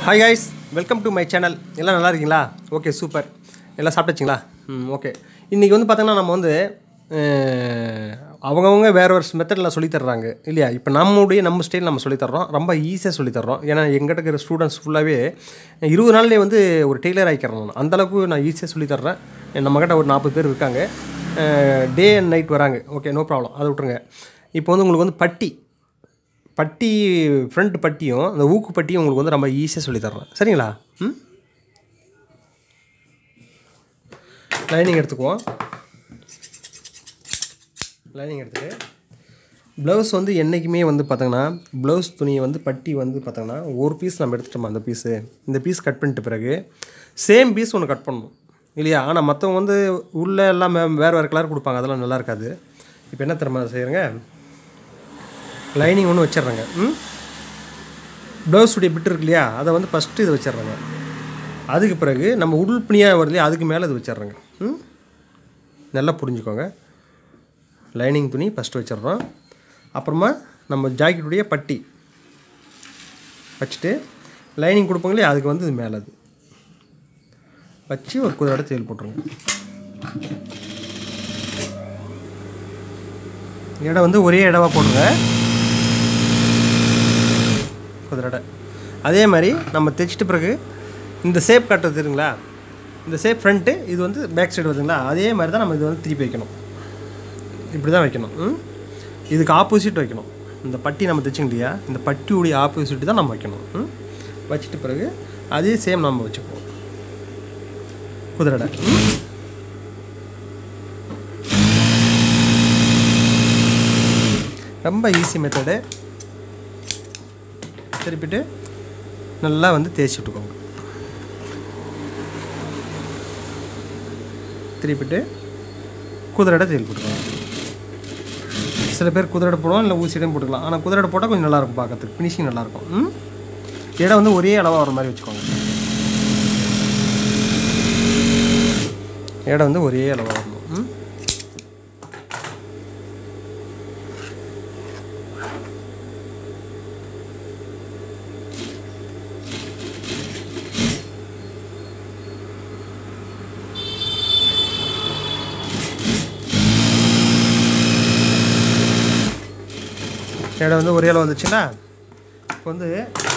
Hi guys welcome to my channel எல்லாம் நல்லா இருக்கீங்களா ஓகே சூப்பர் எல்லாம் சாப்பிட்டுச்சிங்களா ம் ஓகே இன்றைக்கி வந்து பார்த்தோங்கன்னா நம்ம வந்து அஹ், அவங்கவங்க வேறு ஒரு மெத்தடில் சொல்லி தர்றாங்க இல்லையா இப்போ நம்முடைய நம்ம ஸ்டைல் நம்ம சொல்லி தர்றோம் ரொம்ப ஈஸியாக சொல்லி தர்றோம் ஏன்னா எங்கிட்ட இருக்கிற ஸ்டூடெண்ட்ஸ் ஃபுல்லாகவே இருபது நாள்லேயே வந்து ஒரு டெய்லர் ஆகிக்கிறேன் நான் அந்தளவுக்கு நான் ஈஸியாக சொல்லி தர்றேன் நம்மக்கிட்ட ஒரு நாற்பது பேர் இருக்காங்க டே அண்ட் நைட் வராங்க ஓகே நோ ப்ராப்ளம் அதை விட்ருங்க இப்போ வந்து உங்களுக்கு வந்து பட்டி பட்டி ஃப்ரண்ட் பட்டியும் அந்த ஊக்கு பட்டியும் உங்களுக்கு வந்து ரொம்ப ஈஸியாக சொல்லி தர்றேன் சரிங்களா ம் லைனிங் எடுத்துக்குவோம் லைனிங் எடுத்துட்டு ப்ளவுஸ் வந்து என்றைக்குமே வந்து பார்த்தோங்கன்னா ப்ளவுஸ் துணியை வந்து பட்டி வந்து பார்த்தோங்கன்னா ஒரு பீஸ் நம்ம எடுத்துட்டோமா அந்த பீஸு இந்த பீஸ் கட் பண்ணிட்ட பிறகு சேம் பீஸ் ஒன்று கட் பண்ணணும் இல்லையா ஆனால் மற்றவங்க வந்து உள்ளே எல்லாம் மே- வேறு வேறு கலர் கொடுப்பாங்க அதெல்லாம் நல்லா இருக்காது இப்போ என்ன திறமை செய்கிறேங்க லைனிங் ஒன்று வச்சிடுறேங்க ம் ப்ளவுஸுடைய பிட் இருக்கு இல்லையா அதை வந்து ஃபஸ்ட்டு இது வச்சிடுறேங்க அதுக்கு பிறகு நம்ம உள் பிணியாக வருது இல்லையா அதுக்கு மேலே இது வச்சிடுறேங்க ம் நல்லா புரிஞ்சுக்கோங்க லைனிங் துணி ஃபஸ்ட்டு வச்சிடுறோம் அப்புறமா நம்ம ஜாக்கெட்டுடைய பட்டி வச்சுட்டு லைனிங் கொடுப்போங்க இல்லையா அதுக்கு வந்து இது மேலே அது வச்சு ஒரு குதிரை தேல் போட்டுருங்க இடம் வந்து ஒரே இடவா போடுங்க குதிரடை அதே மாதிரி நம்ம தைச்சிட்ட பிறகு இந்த ஷேப் காட்டுறது தெரியுங்களா இந்த ஷேப் ஃப்ரண்ட்டு இது வந்து பேக் சைடு வருதுங்களா அதே மாதிரி தான் நம்ம இது வந்து திருப்பி வைக்கணும் இப்படி தான் வைக்கணும் ம்? இதுக்கு ஆப்போசிட் வைக்கணும் இந்த பட்டி நம்ம தைச்சிங்க இல்லையா இந்த பட்டியுடைய ஆப்போசிட் தான் நம்ம வைக்கணும் ம்? வச்சிட்ட பிறகு அதே சேம் நம்ம வச்சுக்குவோம் குதிரடை ம்? ரொம்ப ஈஸி மெத்தடு திருப்பிட்டு நல்லா வந்து தேய்ச்சி விட்டுக்கோங்க திருப்பிட்டு குதிரடை தேல் போட்டுக்கோங்க சில பேர் குதிரடை போடுவோம் இல்லை ஊசியிடம் போட்டுக்கலாம் ஆனால் குதிரடை போட்டால் கொஞ்சம் நல்லாயிருக்கும் பார்க்கறதுக்கு ஃபினிஷிங் நல்லாயிருக்கும் ம் இடம் வந்து ஒரே அளவாக வர மாதிரி வச்சுக்கோங்க இடம் வந்து ஒரே அளவாக வரணும் ம் இடம் வந்து ஒரே அளவு வந்துச்சுன்னா இப்போ வந்து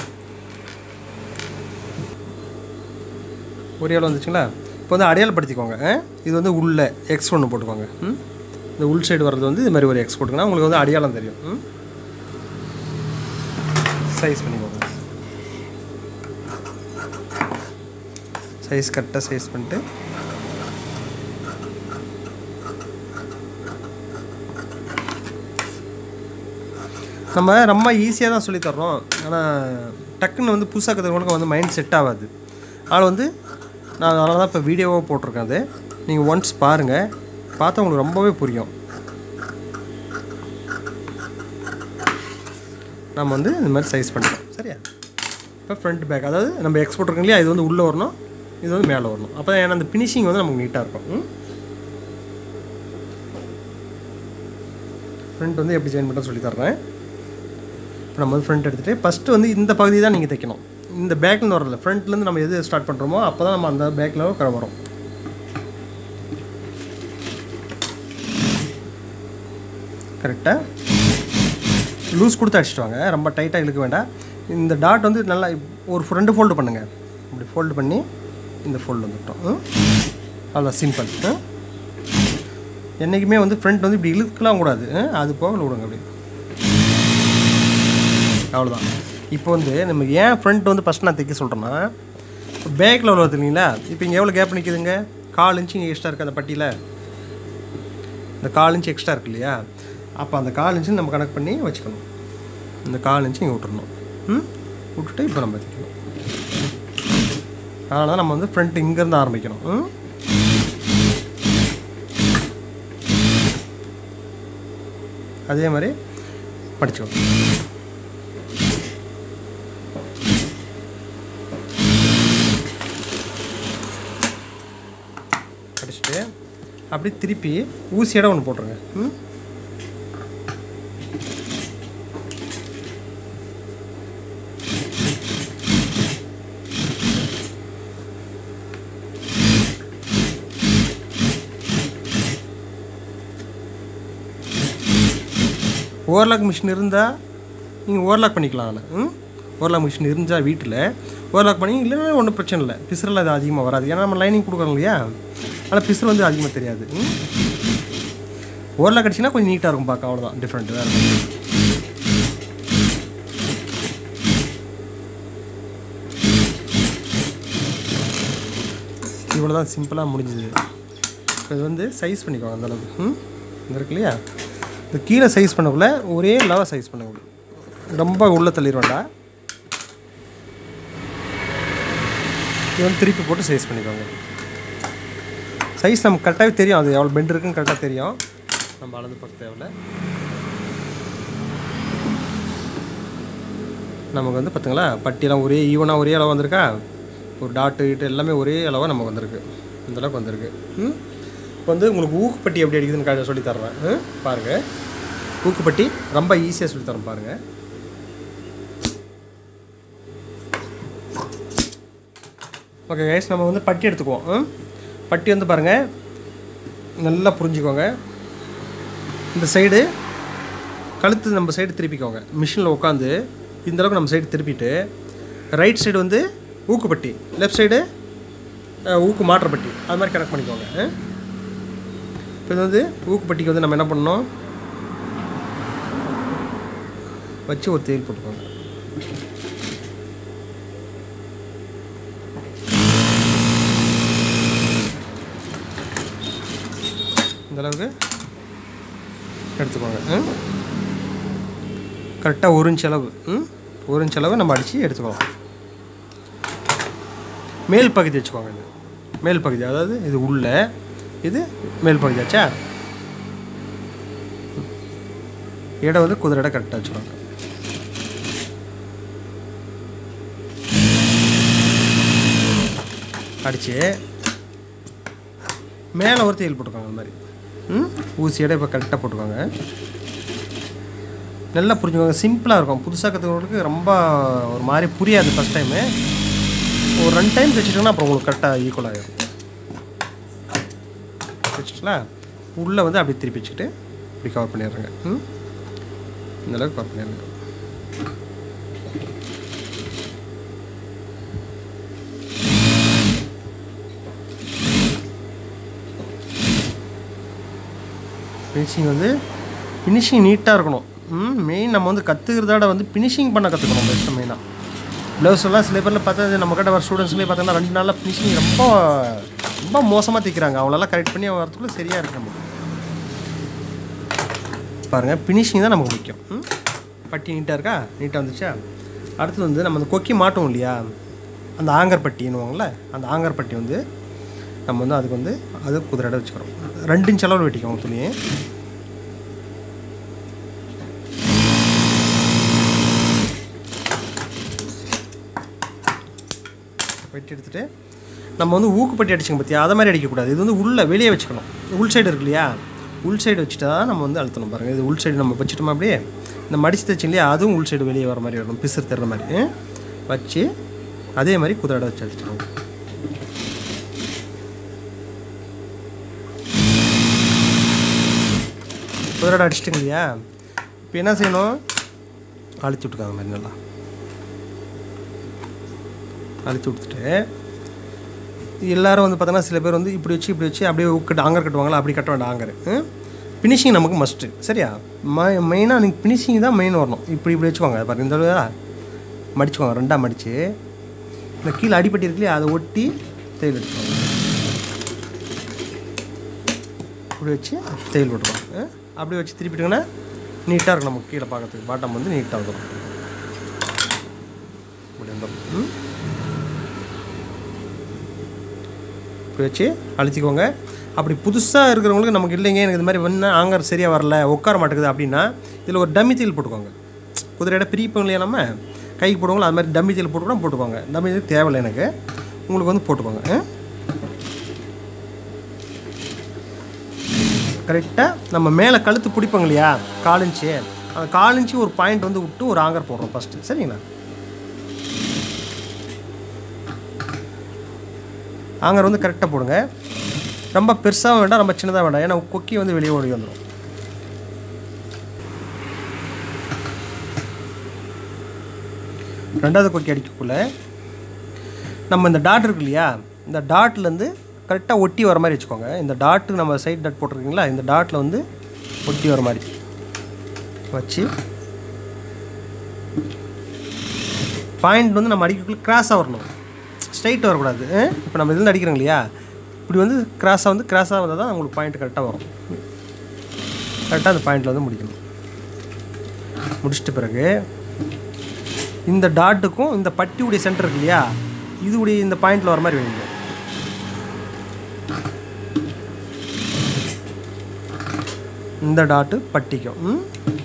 ஒரே அளவு வந்துச்சுங்களா இப்போ வந்து அடையாளப்படுத்திக்கோங்க ஆ? இது வந்து உள்ள எக்ஸ் ஒன்று போட்டுக்கோங்க ம் இந்த உள் சைடு வர்றது வந்து இது மாதிரி ஒரு எக்ஸ் போட்டுங்கன்னா உங்களுக்கு வந்து அடையாளம் தெரியும் ம் சைஸ் பண்ணிக்கோங்க சைஸ் கரெக்டாக சைஸ் பண்ணிட்டு நம்ம ரொம்ப ஈஸியாக தான் சொல்லித் தர்றோம் ஆனால் டக்குன்னு வந்து புதுசாக கற்றுக்கிறவங்களுக்கு வந்து மைண்ட் செட் ஆகாது அதனால் வந்து நான் அதனால தான் இப்போ வீடியோவாக போட்டிருக்கேன் அது நீங்கள் ஒன்ஸ் பாருங்கள் பார்த்தா உங்களுக்கு ரொம்பவே புரியும் நம்ம வந்து இந்த மாதிரி சைஸ் பண்ணிக்கலாம் சரியா இப்போ ஃப்ரண்ட் பேக் அதாவது நம்ம எக்ஸ்போர்ட் இருக்கோம் இல்லையா இது வந்து உள்ளே வரணும் இது வந்து மேலே வரணும் அப்போ ஏன்னா அந்த ஃபினிஷிங் வந்து நமக்கு நீட்டாக இருக்கும் ம் ஃப்ரண்ட் வந்து எப்படி ஜாயின் பண்ணுறது சொல்லி தர்றேன் இப்போ நம்ம வந்து ஃப்ரண்ட் எடுத்துகிட்டு ஃபஸ்ட்டு வந்து இந்த பகுதி தான் நீங்கள் தைக்கணும் இந்த பேக்லேருந்து வரல ஃப்ரண்ட்லேருந்து நம்ம எது ஸ்டார்ட் பண்ணுறோமோ அப்போ தான் நம்ம அந்த பேக்கில் கரை வரும் கரெக்டாக லூஸ் கொடுத்து அடிச்சிட்டு வாங்க ரொம்ப டைட்டாக இழுக்க வேண்டாம் இந்த டாட் வந்து நல்லா ஒரு ரெண்டு ஃபோல்டு பண்ணுங்கள் இப்படி ஃபோல்டு பண்ணி இந்த ஃபோல்டு வந்துட்டோம் ம்? அவ்வளோ சிம்பிள் ம்? என்றைக்குமே வந்து ஃப்ரண்ட் வந்து இப்படி இழுக்கலாம் கூடாது ம்? அது போக விடுங்க அப்படி அவ்வளோதான் இப்போ வந்து நம்ம ஏன் ஃப்ரண்ட் வந்து ஃபஸ்ட் நான் தைக்க சொல்கிறேன்னா இப்போ பேக்கில் உள்ள இல்லைங்களா இப்போ இங்கே எவ்வளோ கேப் நிற்கிதுங்க கால் இன்ச்சு இங்கே எக்ஸ்ட்ரா இருக்குது அந்த பட்டியில் இந்த கால் இன்ச்சு எக்ஸ்ட்ரா இருக்கு இல்லையா அப்போ அந்த கால் இன்ச்சு நம்ம கனெக்ட் பண்ணி வச்சுக்கணும் இந்த கால் இன்ச்சு இங்கே விட்டுறணும் ம் விட்டுட்டு இப்போ நம்ம தைக்கணும் அதனால தான் நம்ம வந்து ஃப்ரண்ட் இங்கேருந்து ஆரம்பிக்கணும் ம் அதே மாதிரி படிச்சுக்கணும் படிச்சுட்டு அப்படி திருப்பி ஊசியோட ஒன்று போட்டுருங்க ம் ஓவர்லாக் மிஷின் இருந்தால் நீங்கள் ஓவர்லாக் பண்ணிக்கலாம் அதில் ம் ஓவர்லாக் மிஷின் இருந்தால் வீட்டில் ஓவர்லாக் பண்ணி இல்லைன்னா ஒன்றும் பிரச்சனை இல்லை பிசுறில் அது அதிகமாக வராது ஏன்னா நம்ம லைனிங் கொடுக்குறோம் இல்லையா ஆனால் பிசுறு வந்து அதிகமாக தெரியாது ம் ஓவர்லாக் அடிச்சிங்கன்னா கொஞ்சம் நீட்டாக இருக்கும் பார்க்க அவ்வளோதான் டிஃப்ரெண்ட் வேறு இவ்வளோ தான் சிம்பிளாக முடிஞ்சுது இப்போ இது வந்து சைஸ் பண்ணிக்கோங்க அந்த அளவுக்கு ம் இந்த இருக்கு இல்லையா இந்த கீழே சைஸ் பண்ணக்குள்ள ஒரே லெவல் சைஸ் பண்ணக்கூடாது ரொம்ப உள்ளே தள்ளிடுவேண்டா இது வந்து திருப்பி போட்டு சைஸ் பண்ணிக்கோங்க சைஸ் நமக்கு கரெக்டாகவே தெரியும் அது எவ்வளோ பெண்ட் இருக்குன்னு கரெக்டாக தெரியும் நம்ம அளந்து பார்க்க தேவையில்ல நமக்கு வந்து பார்த்துங்களா பட்டியெல்லாம் ஒரே ஈவனாக ஒரே அளவு வந்திருக்கா ஒரு டாட்டு கிட்டு எல்லாமே ஒரே அளவாக நமக்கு வந்திருக்கு இந்த அளவுக்கு வந்திருக்கு ம் இப்போ வந்து உங்களுக்கு ஊக்குப்பட்டி எப்படி அடிக்குதுன்னு கா- சொல்லி தர்றேன் ம் பாருங்கள் ஊக்குப்பட்டி ரொம்ப ஈஸியாக சொல்லி தரேன் பாருங்கள் ஓகே கைஸ் நம்ம வந்து பட்டி எடுத்துக்குவோம் ம்? பட்டி வந்து பாருங்கள் நல்லா புரிஞ்சுக்கோங்க இந்த சைடு கழுத்து நம்ம சைடு திருப்பிக்கோங்க மிஷினில் உட்காந்து இந்த அளவுக்கு நம்ம சைடு திருப்பிட்டு ரைட் சைடு வந்து ஊக்குப்பட்டி லெஃப்ட் சைடு ஊக்கு மாற்றப்பட்டி அது மாதிரி கனெக்ட் பண்ணிக்கோங்க ஆ? இப்போ இது வந்து ஊக்குப்பட்டிக்கு வந்து நம்ம என்ன பண்ணணும் வச்சு ஒரு தேயில் போட்டுக்கோங்க இந்த அளவுக்கு எடுத்துக்கோங்க கரெக்டாக ஒரு இன்ச் அளவு ம் ஒரு இன்ச் அளவு நம்ம அடித்து எடுத்துக்கோங்க மேல் பகுதி வச்சுக்கோங்க இது மேல் பகுதி அதாவது இது உள்ள இது மேல் பகுதி ஆச்சா இடம் வந்து குதிரை இடம் கரெக்டாக வச்சுக்கோங்க அடித்து மேலே ஒரு தையல் போட்டுக்கோங்க அந்த மாதிரி ம் ஊசி இடம் இப்போ கரெக்டாக போட்டுக்கோங்க நல்லா புரிஞ்சுக்கோங்க சிம்பிளாக இருக்கும் புதுசாக கற்றுக்கிறவங்களுக்கு ரொம்ப ஒரு மாதிரி புரியாது ஃபஸ்ட் டைமு ஒரு ரெண்டு டைம் தைச்சிட்டோன்னா அப்புறம் உங்களுக்கு கரெக்டாக ஈக்குவல் ஆகிடும் தைச்சிட்டா உள்ளே வந்து அப்படியே திருப்பி வச்சுக்கிட்டு இப்படி கவர் பண்ணிடுறேங்க ம் இந்த அளவுக்கு கவர் பண்ணிடுங்க ஃபினிஷிங் வந்து ஃபினிஷிங் நீட்டாக இருக்கணும் ம் மெயின் நம்ம வந்து கற்றுக்கிறதோட வந்து ஃபினிஷிங் பண்ண கற்றுக்கணும் பெஸ்ட்டு மெயினாக ப்ளவுஸ் எல்லாம் சில பேரில் பார்த்தா நம்ம கிட்ட வர ஸ்டூடெண்ட்ஸ்லேயே பார்த்தீங்கன்னா ரெண்டு நாளில் ஃபினிஷிங் ரொம்ப ரொம்ப மோசமாக தைக்கிறாங்க அவங்களெல்லாம் கரெக்ட் பண்ணி வரதுக்குள்ளே சரியாக இருக்கு நமக்கு பாருங்கள் ஃபினிஷிங் தான் நமக்கு முக்கியம் ம் பட்டி நீட்டாக இருக்கா நீட்டாக வந்துச்சா அடுத்தது வந்து நம்ம அந்த கொக்கி மாட்டோம் இல்லையா அந்த ஆங்கர் பட்டின்னுவாங்கள்ல அந்த ஆங்கர் பட்டி வந்து நம்ம வந்து அதுக்கு வந்து அது குதிரை வச்சுக்கிறோம் ரெண்டு இன்ச் அளவு வெட்டிக்கோங்க துணியை வெட்டி எடுத்துட்டு நம்ம வந்து ஊக்குப்பட்டி அடிச்சுங்க பார்த்தியா அதை மாதிரி அடிக்கக்கூடாது இது வந்து உள்ளே வெளியே வச்சுக்கணும் உள் சைடு இருக்கு இல்லையா உள் சைடு வச்சுட்டா நம்ம வந்து அழுத்தணும் பாருங்கள் இது உள் சைடு நம்ம வச்சுட்டோமா அப்படியே இந்த மடிச்சு தைச்சு இல்லையா அதுவும் உள் சைடு வெளியே வர மாதிரி வரணும் பிசுறு தர்ற மாதிரி ம்? வச்சு அதே மாதிரி குதிரை வச்சு அடிச்சிடணும் குதிரை அடிச்சிட்டுங்க இல்லையா இப்போ என்ன செய்யணும் அழிச்சு விட்டுக்காங்க மாதிரி நல்லா அழிச்சு விட்டுட்டு எல்லாரும் வந்து பார்த்தோன்னா சில பேர் வந்து இப்படி வச்சு இப்படி வச்சு அப்படியே கட்டு ஆங்கர் கட்டுவாங்களா அப்படி கட்ட வேண்டாம் ஆங்கர் ஃபினிஷிங் நமக்கு மஸ்ட்டு சரியா ம மெயினாக நீங்கள் ஃபினிஷிங் தான் மெயின் வரணும் இப்படி இப்படி வச்சுக்கோங்க பாருங்க இந்த அளவு மடிச்சுக்கோங்க ரெண்டாக மடித்து இந்த கீழே அடிப்பட்டி இருக்கு இல்லையா அதை ஒட்டி தையல் எடுத்துக்கோங்க இப்படி வச்சு தையல் போட்டுருவாங்க அப்படி வச்சு திருப்பிட்டிங்கன்னா நீட்டாக இருக்கும் நமக்கு கீழே பார்க்கறதுக்கு பாட்டம் வந்து நீட்டாக வந்துடும் இப்படி வந்துடும் ம் இப்படி வச்சு அழுத்திக்கோங்க அப்படி புதுசாக இருக்கிறவங்களுக்கு நமக்கு இல்லைங்க எனக்கு இது மாதிரி வேணா ஆங்கர் சரியாக வரல உட்கார மாட்டேங்குது அப்படின்னா இதில் ஒரு டம்மி தையல் போட்டுக்கோங்க குதிரையோட பிரிப்போம் இல்லையா நம்ம கைக்கு போடுவோங்களா அது மாதிரி டம்மி தையல் போட்டு கூட போட்டுக்கோங்க டம்மி தையல் தேவையில்லை எனக்கு உங்களுக்கு வந்து போட்டுக்கோங்க கரெக்டாக நம்ம மேலே கழுத்து பிடிப்போங்க இல்லையா கால் இன்ச்சு அந்த கால் இன்ச்சு ஒரு பாயிண்ட் வந்து விட்டு ஒரு ஆங்கர் போடுறோம் ஃபஸ்ட்டு சரிங்களா ஆங்கர் வந்து கரெக்டாக போடுங்க ரொம்ப பெருசாகவும் வேண்டாம் ரொம்ப சின்னதாக வேண்டாம் ஏன்னா கொக்கி வந்து வெளியே ஓடி வந்துடும் ரெண்டாவது கொக்கி அடிக்கக்குள்ள நம்ம இந்த டாட் இருக்கு இல்லையா இந்த டாட்லேருந்து கரெக்டாக ஒட்டி வர மாதிரி வச்சுக்கோங்க இந்த டாட்டு நம்ம சைட் டாட் போட்டிருக்கீங்களா இந்த டாட்டில் வந்து ஒட்டி வர மாதிரி வச்சு பாயிண்ட் வந்து நம்ம அடிக்கக்குள்ள கிராஸாக வரணும் ஸ்ட்ரைட் வரக்கூடாது இப்போ நம்ம இதுலேருந்து அடிக்கிறோம் இல்லையா இப்படி வந்து கிராஸாக வந்து கிராஸாக வந்தால் தான் உங்களுக்கு பாயிண்ட் கரெக்டாக வரும் கரெக்டாக அந்த பாயிண்டில் வந்து முடிக்கணும் முடிச்சிட்ட பிறகு இந்த டாட்டுக்கும் இந்த பட்டியுடைய சென்டர் இருக்கு இல்லையா இதுடைய இந்த பாயிண்டில் வர மாதிரி வைங்க இந்த டாட்டு பட்டிக்கும் ம்?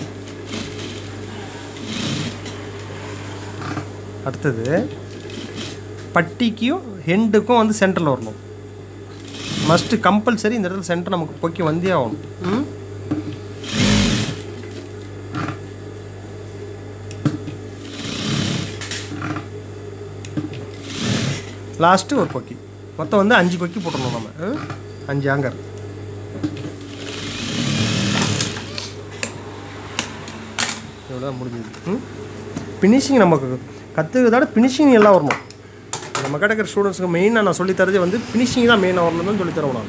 அடுத்தது பட்டிக்கும் ஹெண்டுக்கும் வந்து சென்டரில் வரணும் மஸ்ட்டு கம்பல்சரி இந்த இடத்துல சென்டர் நமக்கு பொக்கி வந்தே ஆகணும் ம் லாஸ்ட்டு ஒரு கொக்கி மொத்தம் வந்து அஞ்சு கொக்கி போட்டுடணும் நம்ம ம்? அஞ்சு ஆங்கர் இவ்வளோ முடிஞ்சது ம் ஃபினிஷிங் நமக்கு கற்றுக்கிறதோட ஃபினிஷிங் எல்லாம் வரணும் நம்ம கிடக்கிற ஸ்டூடெண்ட்ஸுக்கு மெயினாக நான் சொல்லித் தரதே வந்து ஃபினிஷிங் தான் மெயினாக வரணும் தான் சொல்லித் தருவோம் நான்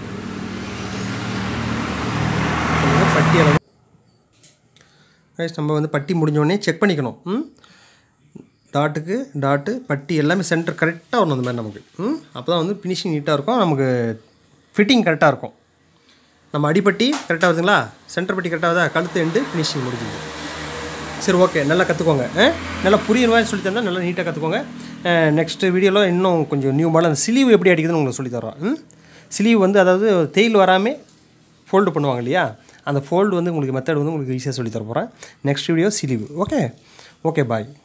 இது பட்டி அளவு ரைஸ் நம்ம வந்து பட்டி முடிஞ்ச உடனே செக் பண்ணிக்கணும் ம் டாட்டுக்கு டாட்டு பட்டி எல்லாமே சென்டர் கரெக்டாக வரணும் அந்த மாதிரி நமக்கு ம் அப்போ தான் வந்து ஃபினிஷிங் நீட்டாக இருக்கும் நமக்கு ஃபிட்டிங் கரெக்டாக இருக்கும் நம்ம அடிப்பட்டி கரெக்டாக வருதுங்களா சென்டர் பட்டி கரெக்டாக வருதா கழுத்து எண்டு ஃபினிஷிங் முடிஞ்சுது சரி ஓகே நல்லா கற்றுக்கோங்க நல்லா புரியுற மாதிரி சொல்லி தந்தால் நல்லா நீட்டாக கற்றுக்கோங்க நெக்ஸ்ட் வீடியோவில் இன்னும் கொஞ்சம் நியூ மாடல் அந்த ஸ்லீவ் எப்படி அடிக்குதுன்னு உங்களுக்கு சொல்லி தரோம் ம் ஸ்லீவ் வந்து அதாவது தேயில் வராமல் ஃபோல்டு பண்ணுவாங்க இல்லையா அந்த ஃபோல்டு வந்து உங்களுக்கு மெத்தட் வந்து உங்களுக்கு ஈஸியாக சொல்லி தர போகிறேன் next video sleeve okay okay பாய்